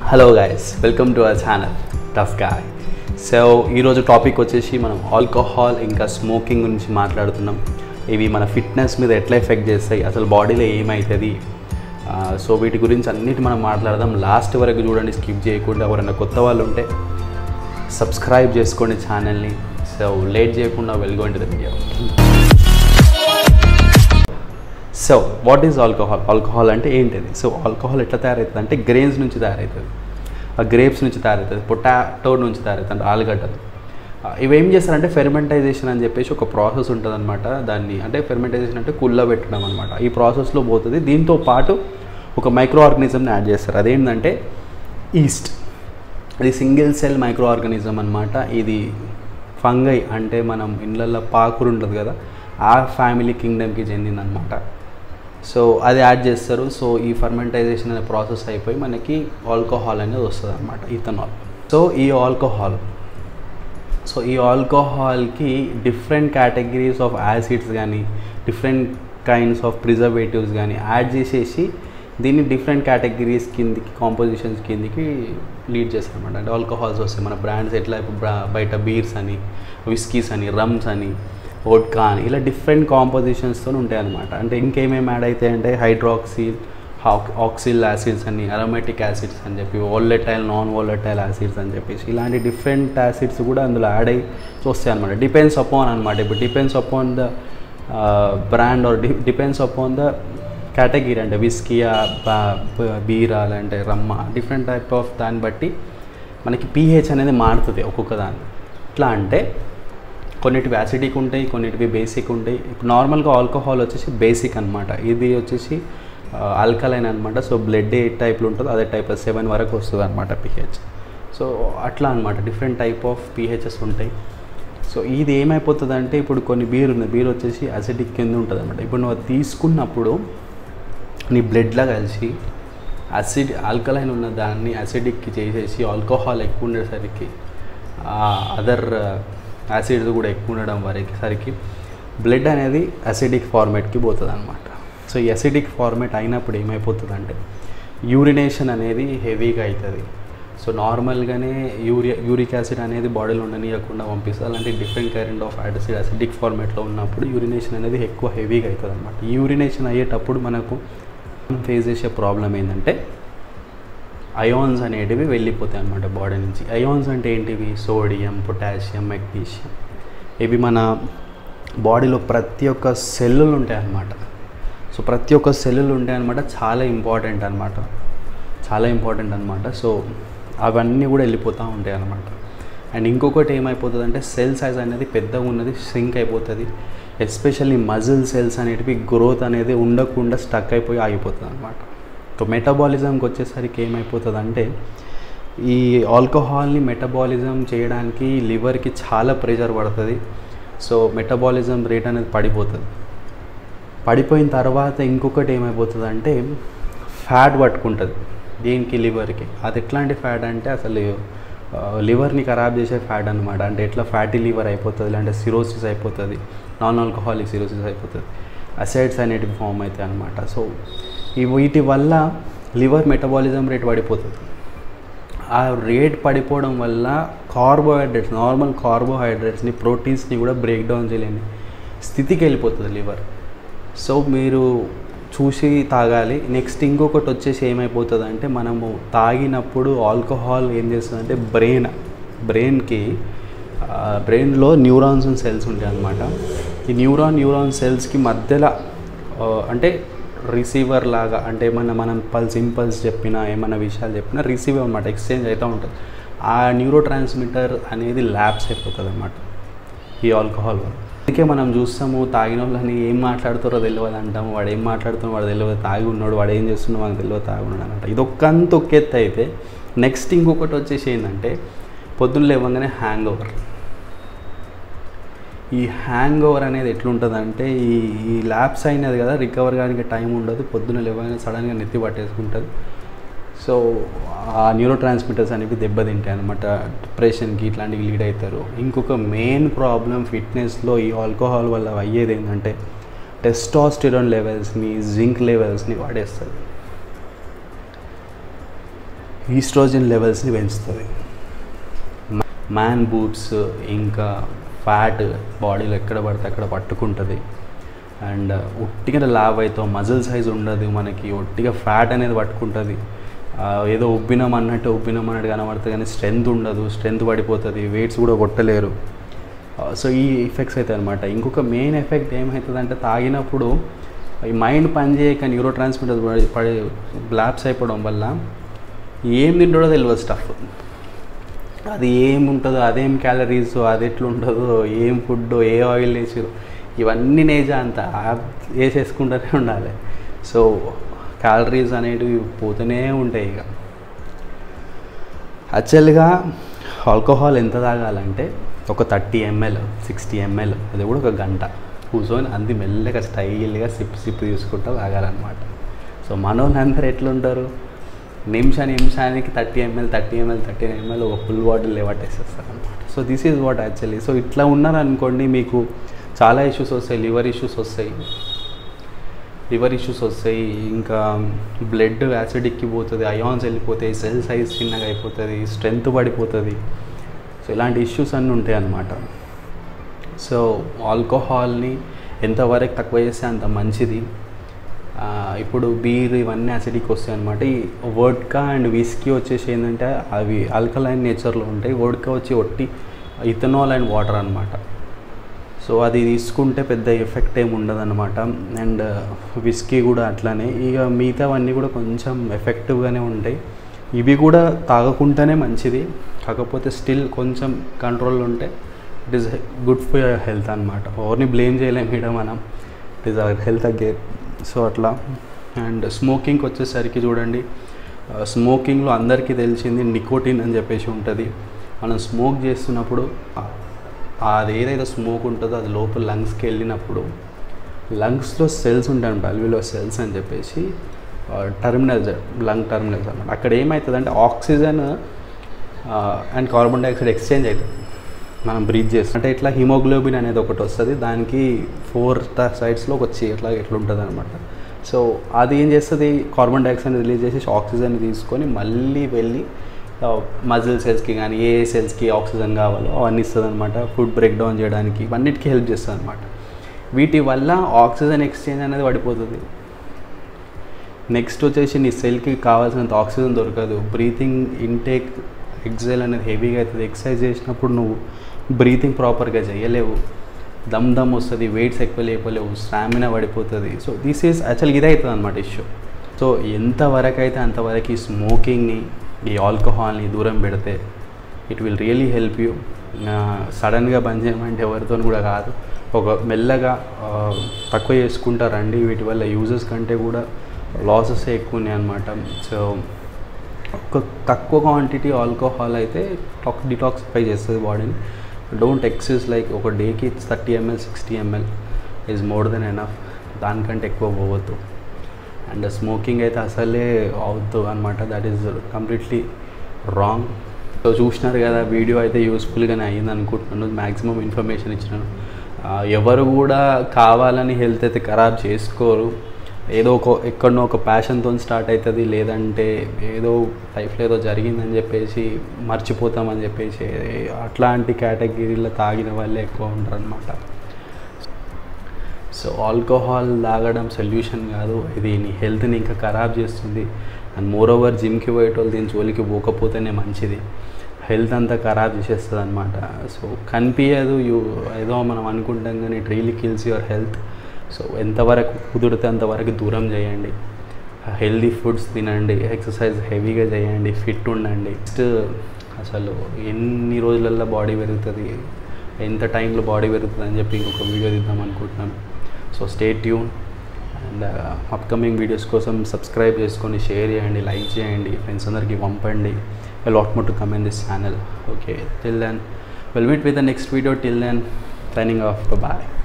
hello guys welcome to our channel tough guy so ఈరోజు topic వచ్చేసి మనం alcohol ఇంకా స్మోకింగ్ గురించి మాట్లాడుతున్నాం ఇవి మన ఫిట్నెస్ మీద ఎట్లా ఎఫెక్ట్ చేస్తాయి అసలు బాడీలో ఏమవుతుంది ఆ, సో వీటి గురించి అన్నిటి మనం మాట్లాడదాం లాస్ట్ వరకు చూడండి స్కిప్ చేయకుండా ఎవరైనా కొత్త వాళ్ళు ఉంటే సబ్స్క్రైబ్ చేసుకోండి ఛానల్ని సో లేట్ చేయకుండా వెళ్ళగొండి video so what is alcohol alcohol అంటే ఏంటిది సో ఆల్కహాల్ ఎట్లా తయారవుతుంది అంటే గ్రెయిన్స్ నుంచి తయారవుతుంది ఆ గ్రేప్స్ నుంచి తయారవుతుంది పొటాటో నుంచి తయారవుతుంది ఆలుగడ్డలు ఆ, ఇవి ఏం చేస్తారంటే ఫెర్మెంటైజేషన్ అని చెప్పేసి ఒక ప్రాసెస్ ఉంటుందన్నమాట దాన్ని అంటే ఫెర్మెంటైజేషన్ అంటే కుళ్ళ పెట్టడం అనమాట ఈ ప్రాసెస్లో పోతుంది దీంతో పాటు ఒక మైక్రో ఆర్గనిజంని యాడ్ చేస్తారు అదేంటంటే ఈస్ట్ ఇది సింగిల్ సెల్ మైక్రో ఆర్గానిజం అనమాట ఇది ఫంగై అంటే మనం ఇళ్ళల్లో పాకురు ఉంటుంది కదా ఆ ఫ్యామిలీ కింగ్డమ్కి చెందిందనమాట సో అది యాడ్ చేస్తారు సో ఈ ఫర్మెంటైజేషన్ అనే ప్రాసెస్ అయిపోయి మనకి ఆల్కహాల్ అనేది వస్తుంది అనమాట ఇథనాల్ సో ఈ ఆల్కహాల్ సో ఈ ఆల్కహాల్కి డిఫరెంట్ కేటగిరీస్ ఆఫ్ యాసిడ్స్ కానీ డిఫరెంట్ కైండ్స్ ఆఫ్ ప్రిజర్వేటివ్స్ కానీ యాడ్ చేసేసి దీన్ని డిఫరెంట్ కేటగిరీస్ కిందికి కాంపోజిషన్స్ కిందికి లీడ్ చేస్తారు అనమాట అంటే ఆల్కహాల్స్ వస్తాయి మన బ్రాండ్స్ ఎట్లా ఇప్పుడు బ్రా- బయట బీర్స్ అని విస్కీస్ అని రమ్స్ అని వోడ్కా అని ఇలా డిఫరెంట్ కాంపోజిషన్స్తో ఉంటాయి అనమాట అంటే ఇంకేమేమి యాడ్ అవుతాయి అంటే హైడ్రాక్సిల్ ఆక్సిల్ యాసిడ్స్ అని అరోమేటిక్ యాసిడ్స్ అని చెప్పి వోలటైల్ నాన్ వోలటైల్ యాసిడ్స్ అని చెప్పేసి ఇలాంటి డిఫరెంట్ యాసిడ్స్ కూడా అందులో యాడ్ అయ్యి వస్తాయి అనమాట డిపెండ్స్ అపాన్ అనమాట ఇప్పుడు depends upon the brand or depends upon the category అంటే విస్కీయా బీరా లేదంటే రమ్మ డిఫరెంట్ టైప్ ఆఫ్ దాన్ని బట్టి మనకి పీహెచ్ అనేది మారుతుంది ఒక్కొక్క దాన్ని ఎట్లా అంటే కొన్నిటివి యాసిడిక్ ఉంటాయి కొన్నిటివి బేసిక్ ఉంటాయి ఇప్పుడు నార్మల్గా ఆల్కహాల్ వచ్చేసి బేసిక్ అనమాట ఇది వచ్చేసి ఆల్కలైన్ అనమాట సో బ్లడ్ ఏ టైప్లో ఉంటుందో అదే టైప్ సెవెన్ వరకు వస్తుంది అనమాట పిహెచ్ సో అట్లా అనమాట డిఫరెంట్ టైప్ ఆఫ్ పిహెచ్ఎస్ ఉంటాయి సో ఇది ఏమైపోతుంది అంటే ఇప్పుడు కొన్ని బీర్ ఉంది బీర్ వచ్చేసి అసిడిక్ కింద ఉంటుంది అనమాట ఇప్పుడు నువ్వు అది తీసుకున్నప్పుడు నీ బ్లడ్లా కలిసి యాసిడ్ ఆల్కలైన్ ఉన్న దాన్ని అసిడిక్కి చేసేసి ఆల్కహాల్ ఎక్కువ ఉండేసరికి అదర్ యాసిడ్స్ కూడా ఎక్కువ ఉండడం వరకు సరికి బ్లడ్ అనేది అసిడిక్ ఫార్మేట్కి పోతుంది అనమాట సో ఈ అసిడిక్ ఫార్మేట్ అయినప్పుడు ఏమైపోతుంది అంటే యూరినేషన్ అనేది హెవీగా అవుతుంది సో నార్మల్గానే యూరియా యూరిక్ యాసిడ్ అనేది బాడీలో ఉండనీయకుండా పంపిస్తుంది అలాంటి different current of acid acidic ఫార్మేట్లో ఉన్నప్పుడు యూరినేషన్ అనేది ఎక్కువ హెవీగా అవుతుంది అనమాట ఈ యూరినేషన్ అయ్యేటప్పుడు మనకు ఫేస్ చేసే ప్రాబ్లం ఏంటంటే అయాన్స్ అనేటివి వెళ్ళిపోతాయి అన్నమాట బాడీ నుంచి అయాన్స్ అంటే ఏంటివి సోడియం పొటాషియం మెగ్నీషియం ఇవి మన బాడీలో ప్రతి ఒక్క సెల్లులు ఉంటాయి అన్నమాట సో ప్రతి ఒక్క సెల్లులు ఉంటాయి అన్నమాట చాలా ఇంపార్టెంట్ అనమాట చాలా ఇంపార్టెంట్ అనమాట సో అవన్నీ కూడా వెళ్ళిపోతూ ఉంటాయి అన్నమాట అండ్ ఇంకొకటి ఏమైపోతుంది అంటే సెల్ సైజ్ అనేది పెద్దగా ఉన్నది సింక్ అయిపోతుంది ఎస్పెషల్లీ మజిల్ సెల్స్ అనేటివి గ్రోత్ అనేది ఉండకుండా స్టక్ అయిపోయి ఆగిపోతుంది అనమాట సో మెటబాలిజంకి వచ్చేసరికి ఏమైపోతుంది అంటే ఈ ఆల్కహాల్ని మెటబాలిజం చేయడానికి లివర్కి చాలా ప్రెషర్ పడుతుంది సో మెటబాలిజం రేట్ అనేది పడిపోతుంది పడిపోయిన తర్వాత ఇంకొకటి ఏమైపోతుంది అంటే ఫ్యాట్ పట్టుకుంటుంది దీనికి లివర్కి అది ఎట్లాంటి ఫ్యాట్ అంటే అసలు లివర్ని ఖరాబ్ చేసే ఫ్యాట్ అనమాట అంటే ఎట్లా ఫ్యాటీ లివర్ అయిపోతుంది లేదంటే సిరోసిస్ అయిపోతుంది నాన్ ఆల్కహాలిక్ సిరోసిస్ అయిపోతుంది అసైడ్స్ అనేటివి ఫామ్ అవుతాయి అనమాట సో ఈ వీటి వల్ల లివర్ మెటబాలిజం రేట్ పడిపోతుంది ఆ రేట్ పడిపోవడం వల్ల కార్బోహైడ్రేట్స్ నార్మల్ కార్బోహైడ్రేట్స్ని ప్రోటీన్స్ని కూడా బ్రేక్ డౌన్ చేయలేని స్థితికి వెళ్ళిపోతుంది లివర్ సో మీరు చూసి తాగాలి నెక్స్ట్ ఇంకొకటి వచ్చేసి ఏమైపోతుంది అంటే మనము తాగినప్పుడు ఆల్కహాల్ ఏం చేస్తుంది అంటే బ్రెయిన్ బ్రెయిన్కి బ్రెయిన్లో న్యూరాన్స్ అండ్ సెల్స్ ఉంటాయి అన్నమాట ఈ న్యూరాన్ న్యూరాన్ సెల్స్కి మధ్యలో ఆ, అంటే రిసీవర్ లాగా అంటే ఏమన్నా మనం పల్స్ ఇంపల్స్ చెప్పినా ఏమన్నా విషయాలు చెప్పినా రిసీవ్ అనమాట ఎక్స్చేంజ్ అవుతూ ఉంటుంది ఆ న్యూరో ట్రాన్స్మిటర్ అనేది ల్యాబ్స్ అయిపోతుంది అనమాట ఈ ఆల్కహాల్ వల్ల అందుకే మనం చూస్తాము తాగిన వాళ్ళని ఏం మాట్లాడుతారో తెలియదు అంటాము వాడు ఏం మాట్లాడుతున్నాడు వాడు తెలియదు తాగి ఉన్నాడు వాడు ఏం చేస్తున్నాడు మనకు తెలియదు తాగి ఉన్నాడు అనమాట ఇది ఒక్కంత ఒక్కెత్త అయితే నెక్స్ట్ ఇంకొకటి వచ్చేసి ఏంటంటే పొద్దున్న లేవగానే హ్యాంగ్ ఓవర్ ఈ హ్యాంగ్ ఓవర్ అనేది ఎట్లుంటుందంటే ఈ ఈ ల్యాబ్స్ అయినది కదా రికవర్ కానికి టైం ఉండదు పొద్దున్న లేవగానే సడన్గా నెత్తి పట్టేసుకుంటుంది సో ఆ న్యూరో ట్రాన్స్మిటర్స్ అనేవి దెబ్బతింటాయి అనమాట డిప్రెషన్కి ఇట్లాంటివి లీడ్ అవుతారు ఇంకొక మెయిన్ ప్రాబ్లం ఫిట్నెస్లో ఈ ఆల్కహాల్ వల్ల అయ్యేది ఏంటంటే టెస్టాస్టిరాన్ లెవెల్స్ని జింక్ లెవెల్స్ని వాడేస్తుంది ఈస్ట్రోజన్ లెవెల్స్ని పెంచుతుంది మ్యాన్ బూట్స్ ఇంకా ఫ్యాట్ బాడీలో ఎక్కడ పడితే అక్కడ పట్టుకుంటుంది అండ్ ఒట్టిగా లావ్ అవుతాం మజిల్ సైజ్ ఉండదు మనకి ఒట్టిగా ఫ్యాట్ అనేది పట్టుకుంటుంది ఆ, ఏదో ఉబ్బినాం అన్నట్టు ఉబ్బినాం అన్నట్టు కనబడుతుంది కానీ స్ట్రెంత్ ఉండదు స్ట్రెంత్ పడిపోతుంది వెయిట్స్ కూడా కొట్టలేరు సో ఈ ఎఫెక్ట్స్ అవుతాయి అనమాట ఇంకొక మెయిన్ ఎఫెక్ట్ ఏమవుతుందంటే తాగినప్పుడు ఈ మైండ్ పనిచేయక న్యూరో ట్రాన్స్మిటర్ పడి బ్లాప్స్ అయిపోవడం వల్ల ఏం తింటాడో తెలియదు స్టఫ్ అది ఏం ఉంటుందో అదేం క్యాలరీస్ అది ఎట్లుంటుందో ఏం ఫుడ్ ఏ ఆయిల్ వేసారు ఇవన్నీ నేజా అంత వేసేసుకుంటూనే ఉండాలి సో క్యాలరీస్ అనేటివి పోతూనే ఉంటాయి ఇక యాక్చువల్గా ఆల్కహాల్ ఎంత తాగాలంటే ఒక థర్టీ ఎంఎల్ సిక్స్టీ ఎంఎల్ అది కూడా ఒక గంట కూర్చొని అంది మెల్లగా స్టైల్గా సిప్ సిప్ తీసుకుంటూ తాగాలన్నమాట సో మనోళ్ళందరూ ఎట్లుంటారు నిమిష నిమిషానికి thirty ML thirty ML thirty ML ఒక ఫుల్ బాటిల్ లేవట్టేసేస్తారు అనమాట so this is what actually so ఇట్లా ఉన్నారనుకోండి మీకు చాలా ఇష్యూస్ వస్తాయి లివర్ ఇష్యూస్ వస్తాయి లివర్ ఇష్యూస్ వస్తాయి ఇంకా బ్లడ్ యాసిడిక్కి పోతుంది అయాన్స్ వెళ్ళిపోతాయి సెల్ సైజ్ చిన్నగా అయిపోతుంది స్ట్రెంత్ పడిపోతుంది సో ఇలాంటి ఇష్యూస్ అన్నీ ఉంటాయి అన్నమాట సో ఆల్కహాల్ని ఎంతవరకు తక్కువ చేస్తే అంత మంచిది ఆ, ఇప్పుడు బీర్ ఇవన్నీ అసిడిక్ వస్తాయి అనమాట ఈ వోడ్కా అండ్ విస్కీ వచ్చేసి ఏంటంటే అవి ఆల్కలైన్ నేచర్లో ఉంటాయి వోడ్కా వచ్చి ఒట్టి ఇథనాల్ అండ్ వాటర్ అనమాట సో అది తీసుకుంటే పెద్ద ఎఫెక్ట్ ఏమి ఉండదు అనమాట అండ్ విస్కీ కూడా అట్లానే ఇక మిగతావన్నీ కూడా కొంచెం ఎఫెక్టివ్గానే ఉంటాయి ఇవి కూడా తాగకుండానే మంచిది కాకపోతే స్టిల్ కొంచెం కంట్రోల్ ఉంటే it is good for your health అనమాట ఎవరిని బ్లేమ్ చేయలేము ఇక్కడ మనం it is our health again so అట్లా అండ్ స్మోకింగ్కి వచ్చేసరికి చూడండి స్మోకింగ్లో అందరికీ తెలిసింది నికోటిన్ అని చెప్పేసి ఉంటుంది మనం స్మోక్ చేస్తున్నప్పుడు ఆ- అది ఏదైతే స్మోక్ ఉంటుందో అది లోపల లంగ్స్కి వెళ్ళినప్పుడు లంగ్స్లో సెల్స్ ఉంటాయంట అల్విలో సెల్స్ అని చెప్పేసి టర్మినల్స్ లంగ్ టర్మినల్స్ అన్నమాట అక్కడ ఏమవుతుందంటే oxygen and carbon dioxide exchange అవుతుంది మనం బ్రీత్ చేస్తాం అంటే ఇట్లా హిమోగ్లోబిన్ అనేది ఒకటి వస్తుంది దానికి ఫోర్ సైడ్స్లో ఒక చీ ఇట్లా ఇట్లా ఉంటుంది అనమాట సో అది ఏం చేస్తుంది కార్బన్ డైఆక్సైడ్ రిలీజ్ చేసి ఆక్సిజన్ తీసుకొని మళ్ళీ వెళ్ళి మజిల్ సెల్స్కి కానీ ఏ ఏ సెల్స్కి ఆక్సిజన్ కావాలో అవన్నీ ఇస్తుంది అనమాట ఫుడ్ బ్రేక్ డౌన్ చేయడానికి ఇవన్నిటికీ హెల్ప్ చేస్తుంది అనమాట వీటి వల్ల ఆక్సిజన్ ఎక్స్చేంజ్ అనేది పడిపోతుంది నెక్స్ట్ వచ్చేసి నీ సెల్కి కావాల్సినంత ఆక్సిజన్ దొరకదు బ్రీతింగ్ ఇంటేక్ ఎక్సైల్ అనేది హెవీగా అవుతుంది ఎక్సర్సైజ్ చేసినప్పుడు నువ్వు బ్రీతింగ్ ప్రాపర్గా చేయలేవు దమ్ దమ్ వస్తుంది వెయిట్స్ ఎక్కువ లేపలేవు స్టామినా పడిపోతుంది సో దిస్ ఈజ్ యాక్చువల్గా ఇదే అవుతుంది అనమాట ఇష్యూ సో ఎంతవరకు అయితే అంతవరకు ఈ స్మోకింగ్ని ఈ ఆల్కహాల్ని దూరం పెడితే it will really help you సడన్గా బంద్ చేయమంటే ఎవరితో కూడా కాదు ఒక మెల్లగా ఆ, తక్కువ చేసుకుంటారండి వీటి వల్ల యూజెస్ కంటే కూడా లాసెస్ ఎక్కువ ఉన్నాయి అనమాట సో ఒక తక్కువ క్వాంటిటీ ఆల్కహాల్ అయితే టాక్ డిటాక్సిఫై చేస్తుంది బాడీని డోంట్ ఎక్సెస్ లైక్ ఒక డేకి thirty ML sixty ML is more than enough దానికంటే ఎక్కువ పోవద్దు అండ్ స్మోకింగ్ అయితే అసలే అవుతుంది అనమాట that is completely wrong so చూసినారు కదా వీడియో అయితే యూస్ఫుల్గానే అయ్యింది అనుకుంటున్నాను మ్యాక్సిమం ఇన్ఫర్మేషన్ ఇచ్చినాను ఆ, ఎవరు కూడా కావాలని హెల్త్ అయితే ఖరాబ్ చేసుకోరు ఏదో ఒక ఎక్కడనో ఒక ప్యాషన్తో స్టార్ట్ అవుతుంది లేదంటే ఏదో లైఫ్లో ఏదో జరిగిందని చెప్పేసి మర్చిపోతామని చెప్పేసి అట్లాంటి కేటగిరీలో తాగిన వాళ్ళే ఎక్కువ ఉంటారు అనమాట సో ఆల్కహాల్ తాగడం సొల్యూషన్ కాదు ఇది నీ హెల్త్ని ఇంకా ఖరాబ్ చేస్తుంది అండ్ మోర్ ఓవర్ జిమ్కి పోయేటోళ్ళు దీని జోలికి పోకపోతేనే మంచిది హెల్త్ అంతా ఖరాబ్ చేసేస్తుంది అనమాట సో కనిపించదు యూ ఏదో మనం అనుకుంటాం కానీ it really kills your health so ఎంతవరకు కుదిరితే అంతవరకు దూరం చేయండి హెల్దీ ఫుడ్స్ తినండి ఎక్సర్సైజ్ హెవీగా చేయండి ఫిట్ ఉండండి నెక్స్ట్ అసలు ఎన్ని రోజులల్లో బాడీ పెరుగుతుంది ఎంత టైంలో బాడీ పెరుగుతుంది అని చెప్పి ఇంకొక వీడియో తీద్దాం అనుకుంటున్నాను so stay tune and upcoming videos కోసం సబ్స్క్రైబ్ చేసుకొని షేర్ చేయండి లైక్ చేయండి ఫ్రెండ్స్ అందరికీ పంపండి lot more to come in this channel okay till then will meet with the next video till then signing off bye